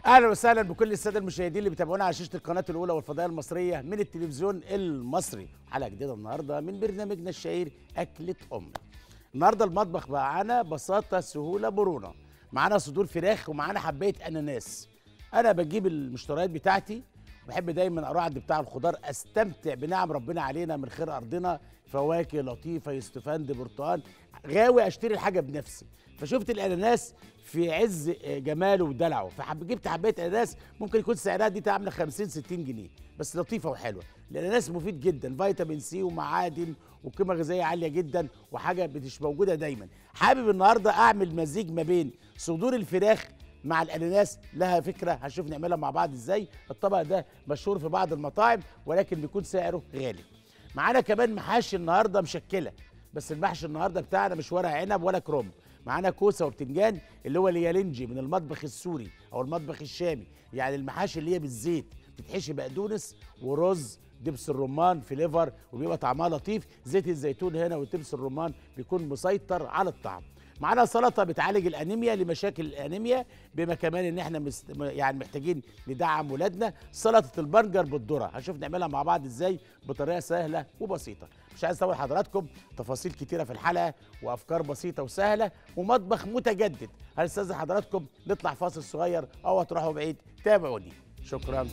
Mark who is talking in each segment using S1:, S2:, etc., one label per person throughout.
S1: اهلا وسهلا بكل الساده المشاهدين اللي بيتابعونا على شاشه القناه الاولى والفضائيه المصريه من التلفزيون المصري حلقه جديده النهارده من برنامجنا الشهير اكله امي النهارده المطبخ معانا بساطه سهوله مرونه معانا صدور فراخ ومعانا حبايه اناناس انا بجيب المشتريات بتاعتي بحب دايما اروح عند بتاع الخضار استمتع بنعم ربنا علينا من خير ارضنا فواكه لطيفه يستفند برتقال غاوي اشتري الحاجه بنفسي فشفت الاناناس في عز جماله ودلعه فحب جبت حبايه اناناس ممكن يكون سعرها دي عامله 50 60 جنيه بس لطيفه وحلوه الاناناس مفيد جدا فيتامين سي ومعادن وقيمه غذائيه عاليه جدا وحاجه مش موجوده دايما حابب النهارده اعمل مزيج ما بين صدور الفراخ مع الاناناس لها فكره هنشوف نعملها مع بعض ازاي الطبق ده مشهور في بعض المطاعم ولكن بيكون سعره غالي معانا كمان محاشي النهارده مشكله بس المحشي النهارده بتاعنا مش ورق عنب ولا كرنب معانا كوسه وبتنجان اللي هو اليالنجي من المطبخ السوري او المطبخ الشامي يعني المحاشي اللي هي بالزيت بتتحشي بقدونس ورز دبس الرمان في ليفر وبيبقى طعمها لطيف زيت الزيتون هنا ودبس الرمان بيكون مسيطر على الطعم معانا سلطه بتعالج الانيميا لمشاكل الانيميا بما كمان ان احنا مست... يعني محتاجين ندعم ولادنا سلطه البرجر بالذره هنشوف نعملها مع بعض ازاي بطريقه سهله وبسيطه مش عايز اطول حضراتكم تفاصيل كتيره في الحلقه وافكار بسيطه وسهله ومطبخ متجدد هنستاذن حضراتكم نطلع فاصل صغير او هتروحوا بعيد تابعوني شكرا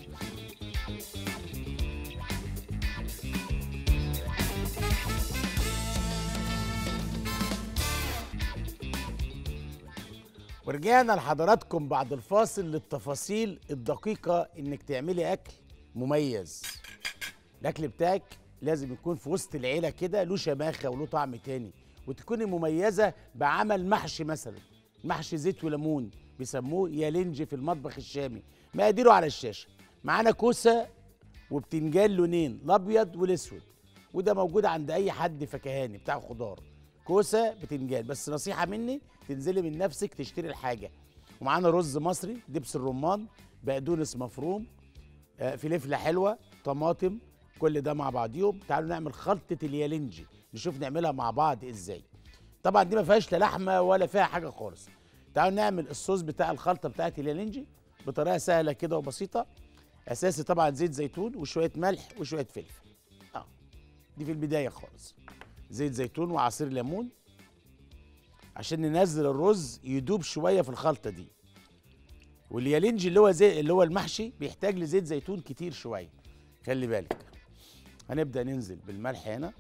S1: ورجعنا لحضراتكم بعد الفاصل للتفاصيل الدقيقة انك تعملي اكل مميز الاكل بتاعك لازم يكون في وسط العيلة كده له شماخة وله طعم تاني وتكوني مميزة بعمل محشي مثلا محشي زيت وليمون بيسموه يالنجي في المطبخ الشامي مقاديره على الشاشة معانا كوسة وبتنجان لونين الابيض والاسود وده موجود عند اي حد فكهاني بتاع خضار كوسه بتنجان بس نصيحه مني تنزلي من نفسك تشتري الحاجه ومعانا رز مصري دبس الرمان بقدونس مفروم آه فلفله حلوه طماطم كل ده مع بعضيهم تعالوا نعمل خلطه اليالنجي نشوف نعملها مع بعض ازاي طبعا دي ما فيهاش لا لحمه ولا فيها حاجه خالص تعالوا نعمل الصوص بتاع الخلطه بتاعت اليالنجي بطريقه سهله كده وبسيطه اساسي طبعا زيت زيتون وشويه ملح وشويه فلفل اه دي في البدايه خالص زيت زيتون وعصير ليمون عشان ننزل الرز يدوب شويه في الخلطه دي واليالنجي اللي هو زي اللي هو المحشي بيحتاج لزيت زيتون كتير شويه خلي بالك هنبدا ننزل بالملح هنا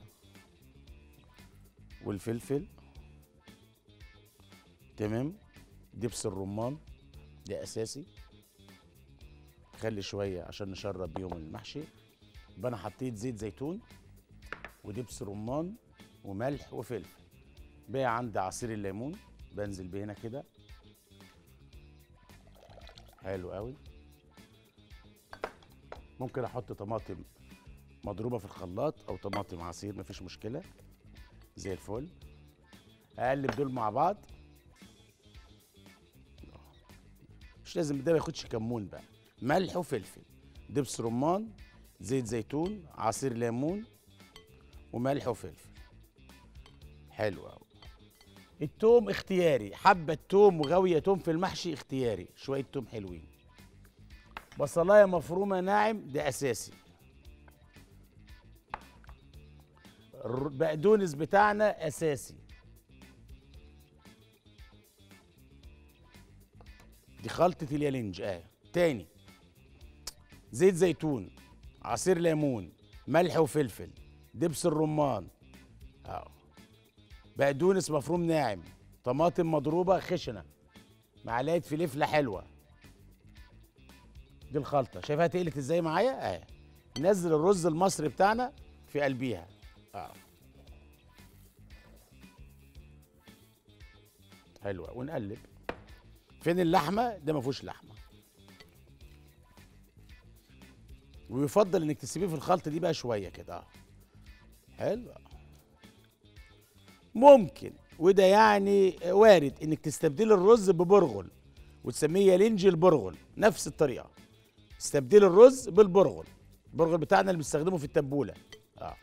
S1: والفلفل تمام دبس الرمان ده اساسي خلي شويه عشان نشرب بيهم المحشي يبقى انا حطيت زيت زيتون ودبس رمان وملح وفلفل بقى عندي عصير الليمون بنزل بيه هنا كده حلو قوي ممكن احط طماطم مضروبه في الخلاط او طماطم عصير مفيش مشكله زي الفل اقلب دول مع بعض مش لازم ده ما ياخدش كمون بقى ملح وفلفل دبس رمان زيت زيتون عصير ليمون وملح وفلفل حلو قوي التوم اختياري حبة توم وغاوية توم في المحشي اختياري شوية توم حلوين بصلاية مفرومة ناعم ده أساسي بقدونس بتاعنا أساسي دي خلطة اليالنج اه تاني زيت زيتون عصير ليمون ملح وفلفل دبس الرمان اه بقدونس مفروم ناعم طماطم مضروبه خشنه معلقه فلفله حلوه دي الخلطه شايفها تقلت ازاي معايا اه نزل الرز المصري بتاعنا في قلبيها اه حلوه ونقلب فين اللحمه ده ما فيهوش لحمه ويفضل انك تسيبيه في الخلطه دي بقى شويه كده اه حلو ممكن وده يعني وارد انك تستبدل الرز ببرغل وتسميه يالنجي البرغل نفس الطريقه استبدل الرز بالبرغل البرغل بتاعنا اللي بنستخدمه في التبوله اه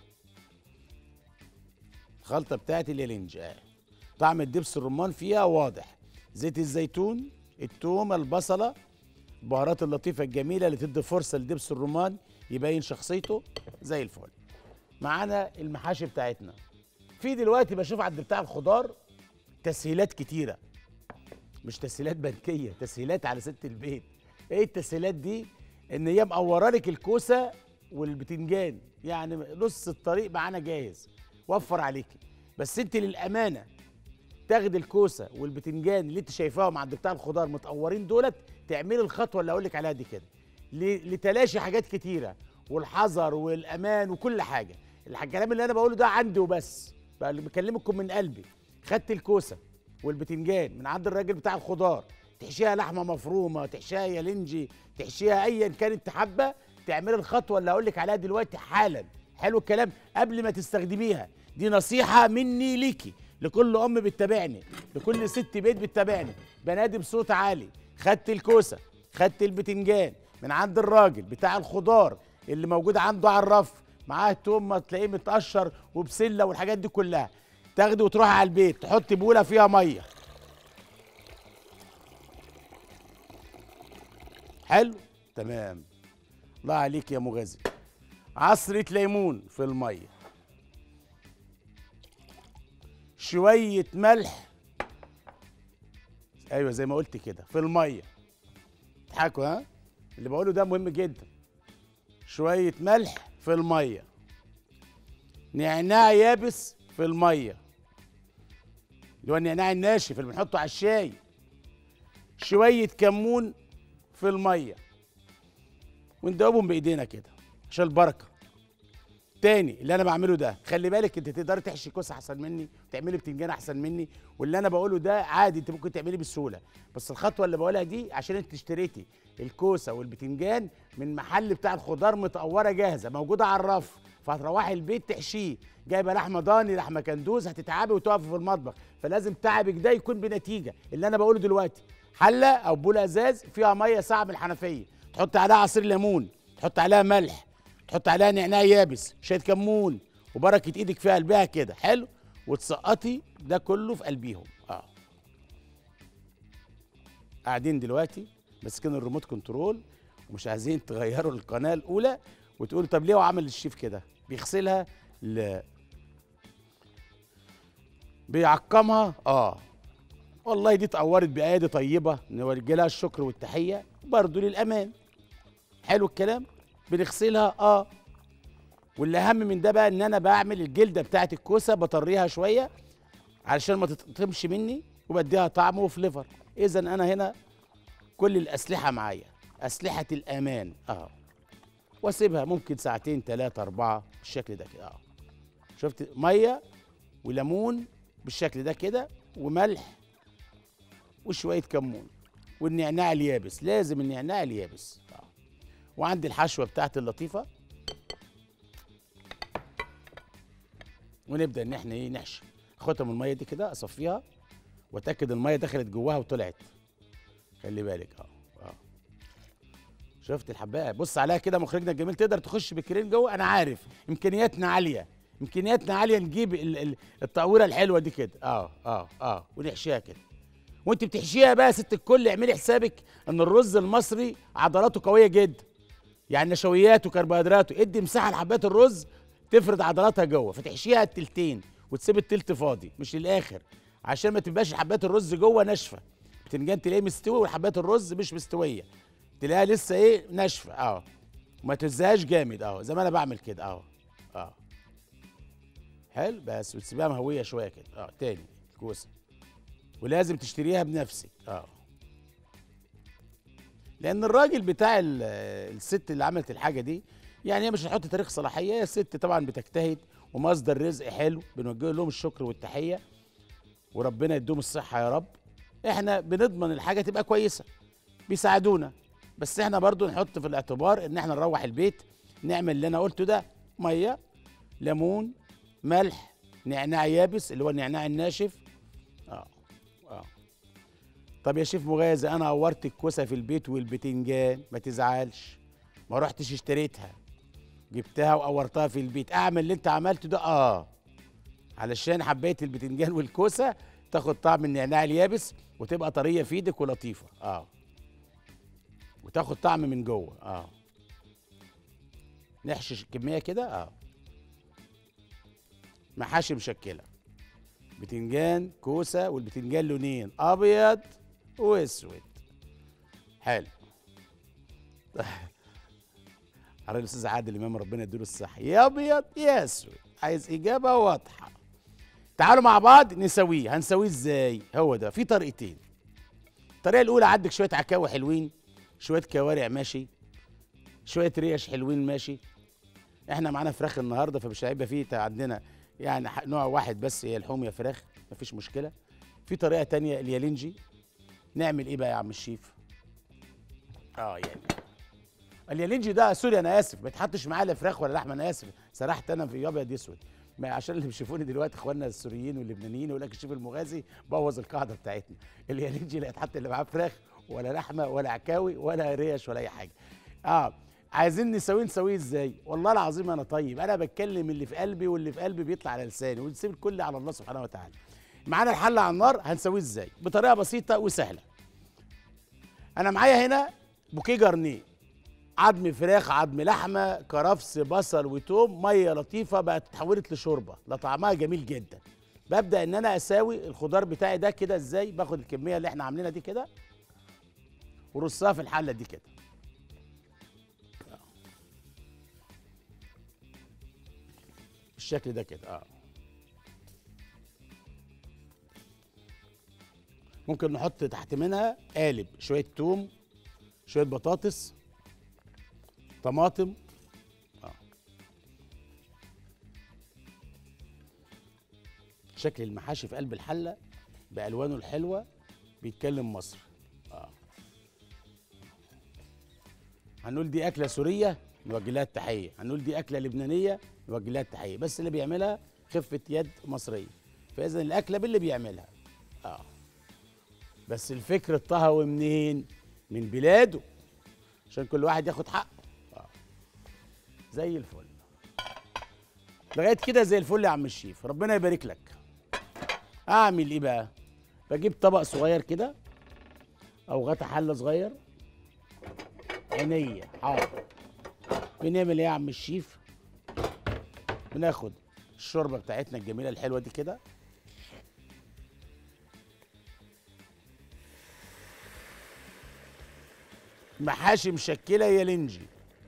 S1: الخلطه بتاعت اليالنجي اه طعم الدبس الرمان فيها واضح زيت الزيتون التوم البصله البهارات اللطيفه الجميله اللي تدي فرصه لدبس الرمان يبين شخصيته زي الفل معانا المحاشي بتاعتنا في دلوقتي بشوف عند بتاع الخضار تسهيلات كتيره مش تسهيلات بنكيه تسهيلات على ست البيت ايه التسهيلات دي ان هي مقوره لك الكوسه والبتنجان يعني نص الطريق معانا جاهز وفر عليكي بس انت للامانه تاخد الكوسه والبتنجان اللي انت شايفاهم عند بتاع الخضار متقورين دولت تعملي الخطوه اللي اقول لك عليها دي كده ل- لتلاشي حاجات كتيره والحذر والامان وكل حاجه الح- الكلام اللي انا بقوله ده عندي وبس بقى اللي بكلمكم من قلبي خدت الكوسه والبتنجان من عند الراجل بتاع الخضار تحشيها لحمه مفرومه تحشيها يالنجي تحشيها ايا كانت حابه تعملي الخطوه اللي هقول لك عليها دلوقتي حالا حلو الكلام قبل ما تستخدميها دي نصيحه مني ليكي لكل ام بتتابعني لكل ست بيت بتتابعني بنادي بصوت عالي خدت الكوسه خدت البتنجان من عند الراجل بتاع الخضار اللي موجود عنده على الرف معاه توم ما تلاقيه متقشر وبسله والحاجات دي كلها تاخدي وتروحي على البيت تحطي بوله فيها ميه حلو تمام الله عليك يا مغازي عصرة ليمون في المية شوية ملح ايوه زي ما قلت كده في المية اضحكوا ها اللي بقوله ده مهم جدا شوية ملح في المية نعناع يابس في المية اللي هو النعناع الناشف اللي بنحطه على الشاي شوية كمون في المية وندوبهم بايدينا كده عشان البركه تاني اللي انا بعمله ده خلي بالك انت تقدري تحشي كوسه احسن مني وتعملي بتنجان احسن مني واللي انا بقوله ده عادي انت ممكن تعملي بسهوله بس الخطوه اللي بقولها دي عشان انت اشتريتي الكوسه والبتنجان من محل بتاع الخضار متقوره جاهزه موجوده على الرف فهتروحي البيت تحشيه جايبه لحمه ضاني لحمه كندوز هتتعبي وتقفي في المطبخ فلازم تعبك ده يكون بنتيجه اللي انا بقوله دلوقتي حله او بوله ازاز فيها ميه ساعه من الحنفيه تحط عليها عصير ليمون تحط عليها ملح تحط عليها نعناع يابس شويه كمون وبركه ايدك في قلبها كده حلو وتسقطي ده كله في قلبيهم اه قاعدين دلوقتي ماسكين الريموت كنترول ومش عايزين تغيروا القناه الاولى وتقولوا طب ليه هو عمل الشيف كده بيغسلها لا بيعقمها اه والله دي اتقورت بايادي طيبه نوجه لها الشكر والتحيه برضه للامان حلو الكلام بنغسلها اه واللي اهم من ده بقى ان انا بعمل الجلده بتاعت الكوسه بطريها شويه علشان ما تتقطمش مني وبديها طعم وفليفر اذا انا هنا كل الاسلحه معايا اسلحه الامان اه واسيبها ممكن ساعتين ثلاثه اربعه بالشكل ده كده اه شفت ميه وليمون بالشكل ده كده وملح وشويه كمون والنعناع اليابس لازم النعناع اليابس آه. وعندي الحشوه بتاعتي اللطيفه ونبدا ان احنا ايه نحشي اخدها من الميه دي كده اصفيها واتاكد الميه دخلت جواها وطلعت خلي بالك اه اه شفت الحبايه بص عليها كده مخرجنا الجميل تقدر تخش بكرين جوه انا عارف امكانياتنا عاليه امكانياتنا عاليه نجيب ال- ال- التقويره الحلوه دي كده اه اه اه ونحشيها كده وانت بتحشيها بقى يا ست الكل اعملي حسابك ان الرز المصري عضلاته قويه جدا يعني نشويات وكربوهيدراته ادي مساحه لحبات الرز تفرد عضلاتها جوه فتحشيها التلتين وتسيب التلت فاضي مش للاخر عشان ما تبقاش حبات الرز جوه ناشفه بتنجان تلاقيه مستوي وحبات الرز مش مستويه تلاقيها لسه ايه ناشفه اه ما تزهاش جامد اه زي ما انا بعمل كده اه اه حلو بس وتسيبها مهويه شويه كده اه تاني الكوسه ولازم تشتريها بنفسك اه لان الراجل بتاع ال- الست اللي عملت الحاجه دي يعني هي مش هتحط تاريخ صلاحيه هي الست طبعا بتجتهد ومصدر رزق حلو بنوجه لهم الشكر والتحيه وربنا يديهم الصحه يا رب احنا بنضمن الحاجه تبقى كويسه بيساعدونا بس احنا برضو نحط في الاعتبار ان احنا نروح البيت نعمل اللي انا قلته ده ميه ليمون ملح نعناع يابس اللي هو النعناع الناشف اه اه طب يا شيف مغازي انا قورت الكوسه في البيت والبتنجان ما تزعلش ما رحتش اشتريتها جبتها وقورتها في البيت اعمل اللي انت عملته ده اه علشان حبيت البتنجان والكوسه تاخد طعم النعناع اليابس وتبقى طريه في ايدك ولطيفه اه وتاخد طعم من جوه اه نحشش الكميه كده اه محاشي مشكله بتنجان كوسه والبتنجان لونين ابيض واسود حلو على الاستاذ عادل امام ربنا يديله الصحه يا ابيض يا اسود عايز اجابه واضحه تعالوا مع بعض نسويه هنسويه ازاي هو ده في طريقتين الطريقه الاولى عندك شويه عكاوي حلوين شويه كوارع ماشي شويه ريش حلوين ماشي احنا معانا فراخ النهارده فمش هيبقى فيه عندنا يعني ح- نوع واحد بس هي لحوم يا فراخ مفيش مشكله في طريقه تانية اليالنجي نعمل ايه بقى يا عم الشيف اه يعني اليالنجي ده سوري انا اسف ما يتحطش معاه لا فراخ ولا لحمه انا اسف سرحت انا في ابيض اسود ما عشان اللي بيشوفوني دلوقتي اخواننا السوريين واللبنانيين يقول لك الشيف المغازي بوظ القاعده بتاعتنا اليالنجي لا يتحط اللي معاه فراخ ولا لحمه ولا عكاوي ولا ريش ولا اي حاجه اه عايزين نسويه نسويه ازاي والله العظيم انا طيب انا بتكلم اللي في قلبي واللي في قلبي بيطلع على لساني ونسيب الكل على الله سبحانه وتعالى معانا الحله على النار هنسويه ازاي بطريقه بسيطه وسهله انا معايا هنا بوكيه جرنيه عظم فراخ عظم لحمه كرفس بصل وتوم ميه لطيفه بقت اتحولت لشوربه لا طعمها جميل جدا ببدا ان انا اساوي الخضار بتاعي ده كده ازاي باخد الكميه اللي احنا عاملينها دي كده ورصها في الحله دي كده بالشكل ده كده اه ممكن نحط تحت منها قالب شويه توم شويه بطاطس طماطم اه شكل المحاشي في قلب الحله بالوانه الحلوه بيتكلم مصر اه هنقول دي اكله سوريه نوجه لها التحيه هنقول دي اكله لبنانيه نوجه لها التحيه بس اللي بيعملها خفه يد مصريه فاذا الاكله باللي بيعملها اه بس الفكر الطهوي منين من بلاده عشان كل واحد ياخد حقه آه. زي الفل لغايه كده زي الفل يا عم الشيف ربنا يبارك لك اعمل ايه بقى بجيب طبق صغير كده او غطا حله صغير عينيا حاضر بنعمل ايه يا عم الشيف بناخد الشوربه بتاعتنا الجميله الحلوه دي كده محاشي مشكله يا لنجي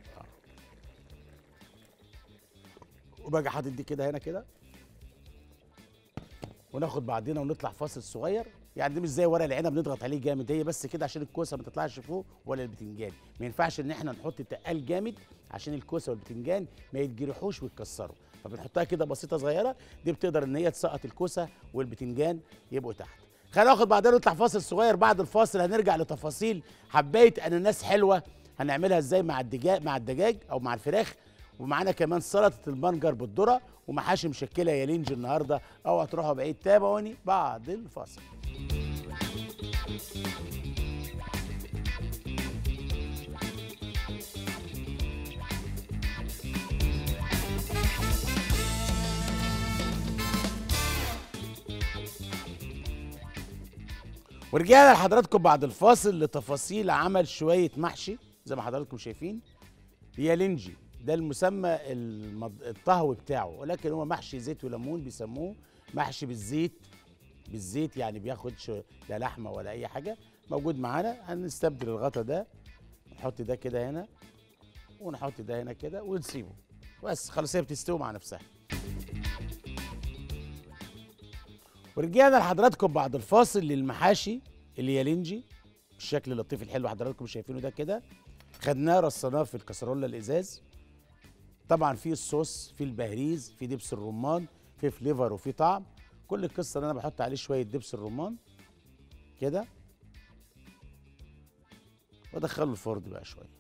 S1: وباجي حاطط دي كده هنا كده وناخد بعضنا ونطلع فاصل صغير يعني دي مش زي ورق العنب نضغط عليه جامد هي بس كده عشان الكوسه ما تطلعش فوق ولا البتنجان ما ينفعش ان احنا نحط تقال جامد عشان الكوسه والبتنجان ما يتجرحوش ويتكسروا فبنحطها كده بسيطه صغيره دي بتقدر ان هي تسقط الكوسه والبتنجان يبقوا تحت خلينا ناخد بعدين نطلع فاصل صغير بعد الفاصل هنرجع لتفاصيل حبايه اناناس حلوه هنعملها ازاي مع الدجاج مع الدجاج او مع الفراخ ومعانا كمان سلطه البنجر بالذره ومحاشي مشكله يا لينج النهارده اوعى تروحوا بعيد تابعوني بعد الفاصل ورجعنا لحضراتكم بعد الفاصل لتفاصيل عمل شويه محشي زي ما حضراتكم شايفين هي لينجي ده المسمى المض... الطهوي بتاعه ولكن هو محشي زيت وليمون بيسموه محشي بالزيت بالزيت يعني بياخدش لا لحمه ولا اي حاجه موجود معانا هنستبدل الغطا ده نحط ده كده هنا ونحط ده هنا كده ونسيبه بس خلاص هي بتستوي مع نفسها ورجعنا لحضراتكم بعد الفاصل للمحاشي اللي هي لينجي بالشكل اللطيف الحلو حضراتكم شايفينه ده كده خدناه رصيناه في الكسرولة الازاز طبعا في الصوص في البهريز في دبس الرمان في فليفر وفي طعم كل القصه ان انا بحط عليه شويه دبس الرمان كده وادخله الفرن بقى شويه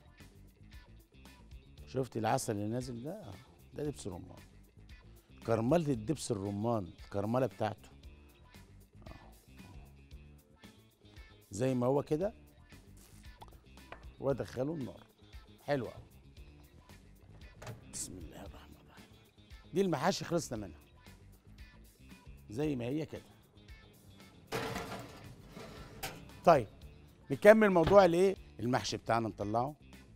S1: شفت العسل اللي نازل ده آه، ده دبس رمان كرمله الدبس الرمان الكرمله بتاعته آه. زي ما هو كده وادخله النار حلو قوي بسم الله الرحمن الرحيم دي المحاشي خلصنا منها زي ما هي كده طيب نكمل موضوع الايه المحشي بتاعنا نطلعه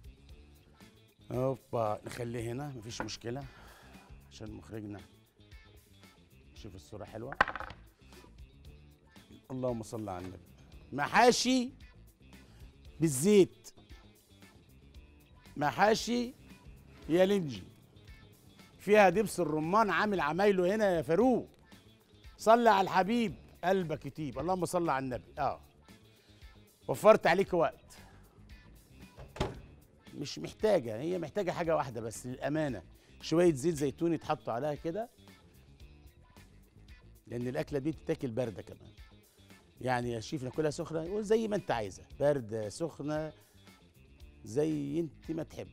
S1: اوبا نخليه هنا مفيش مشكله عشان مخرجنا شوف الصوره حلوه اللهم صل على النبي محاشي بالزيت محاشي يا لنجي فيها دبس الرمان عامل عمايله هنا يا فاروق صلي على الحبيب قلبك يطيب اللهم صل على النبي اه وفرت عليك وقت مش محتاجه هي محتاجه حاجه واحده بس للامانه شويه زيت زيتون يتحطوا عليها كده لان الاكله دي تتاكل بارده كمان يعني يا شيف ناكلها سخنه يقول زي ما انت عايزه بارده سخنه زي انت ما تحبي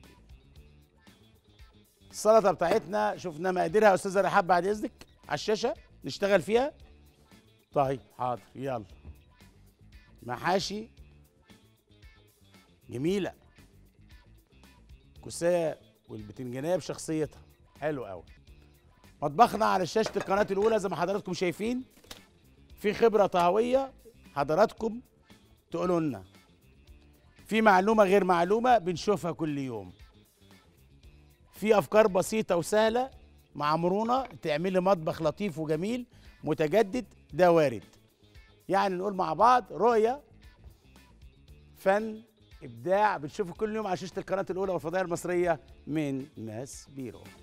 S1: السلطه بتاعتنا شفنا مقاديرها يا استاذه رحاب بعد اذنك على الشاشه نشتغل فيها طيب حاضر يلا محاشي جميله كوساء والبتنجانيه بشخصيتها حلو قوي مطبخنا على شاشه القناه الاولى زي ما حضراتكم شايفين في خبره طهويه حضراتكم تقولوا لنا في معلومه غير معلومه بنشوفها كل يوم في افكار بسيطه وسهله مع مرونه تعملي مطبخ لطيف وجميل متجدد ده وارد يعني نقول مع بعض رؤيه فن ابداع بنشوفه كل يوم على شاشه القناه الاولى والفضائيه المصريه من ماس بيرو